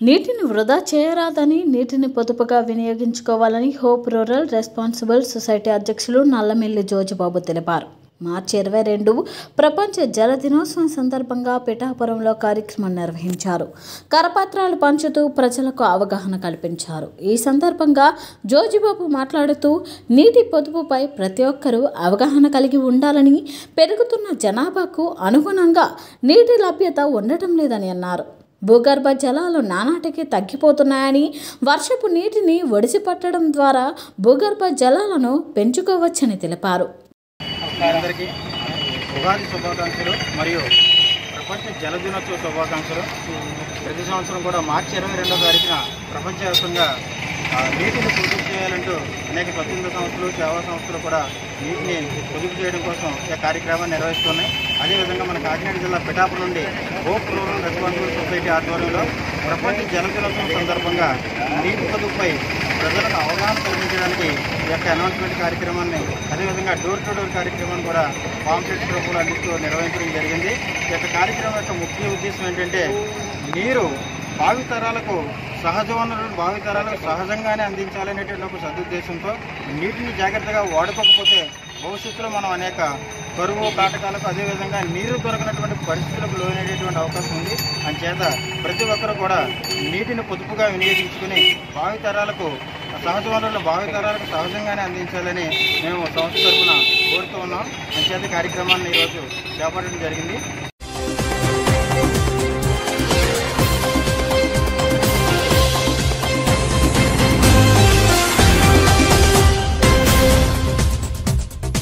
నీటిని వృధా చేయరాదని నీటిని పొదుపుగా వినియోగించుకోవాలని హోప్ రూరల్ రెస్పాన్సిబుల్ సొసైటీ అధ్యక్షులు నల్లమిల్లి జోజిబాబు తెలిపారు మార్చి ఇరవై రెండు ప్రపంచ జల దినోత్సవం సందర్భంగా పిఠాపురంలో కార్యక్రమం నిర్వహించారు కరపత్రాలు పంచుతూ ప్రజలకు అవగాహన కల్పించారు ఈ సందర్భంగా జోజిబాబు మాట్లాడుతూ నీటి పొదుపుపై ప్రతి ఒక్కరూ అవగాహన కలిగి ఉండాలని పెరుగుతున్న జనాభాకు అనుగుణంగా నీటి లభ్యత ఉండటం లేదని అన్నారు భూగర్భ జలాలు నానాటికి తగ్గిపోతున్నాయని వర్షపు నీటిని ఒడిసిపట్టడం ద్వారా భూగర్భ జలాలను పెంచుకోవచ్చని తెలిపారు మీ అందరికీ ఉగాది శుభాకాంక్షలు మరియు ప్రపంచ జల దినోత్సవ శుభాకాంక్షలు ప్రతి సంవత్సరం కూడా మార్చి ఇరవై రెండో తారీఖున ప్రపంచవ్యాప్తంగా ఆ, నీటిని పొదుపు చేయాలంటూ అనేక స్వచ్ఛంద సంస్థలు సేవా సంస్థలు కూడా నీటిని పొదుపు చేయడం కోసం ఈ కార్యక్రమాన్ని నిర్వహిస్తున్నాయి అదేవిధంగా మన కాకినాడ జిల్లా పిఠాపురం నుండి హోప్ రూరల్ రెస్పాన్సిబుల్ సొసైటీ ఆధ్వర్యంలో ప్రపంచ జల దినోత్సవం సందర్భంగా నీటి పొదుపుపై ప్రజలకు అవగాహన కల్పించడానికి ఈ యొక్క అనౌన్స్మెంట్ కార్యక్రమాన్ని అదేవిధంగా డోర్ టు డోర్ కార్యక్రమాన్ని కూడా పాంప్లెట్స్ రూపంలో అందిస్తూ నిర్వహించడం జరిగింది ఈ యొక్క కార్యక్రమం యొక్క ముఖ్య ఉద్దేశం ఏంటంటే నీరు భావితరాలకు సహజ వనరులను భావితరాలకు సహజంగానే అందించాలనేటువంటి ఒక సదుద్దేశంతో నీటిని జాగ్రత్తగా వాడుకోకపోతే భవిష్యత్తులో మనం అనేక కరువు కాటకాలకు అదేవిధంగా నీరు దొరకనటువంటి పరిస్థితులకు లోనయ్యేటువంటి అవకాశం ఉంది అంచేత ప్రతి ఒక్కరు కూడా నీటిని పొదుపుగా వినియోగించుకుని భావితరాలకు సహజ వనరులను భావితరాలకు సహజంగానే అందించాలని మేము సంస్థ తరఫున కోరుతూ ఉన్నాం అంచేత ఈ కార్యక్రమాన్ని ఈరోజు చేపట్టడం జరిగింది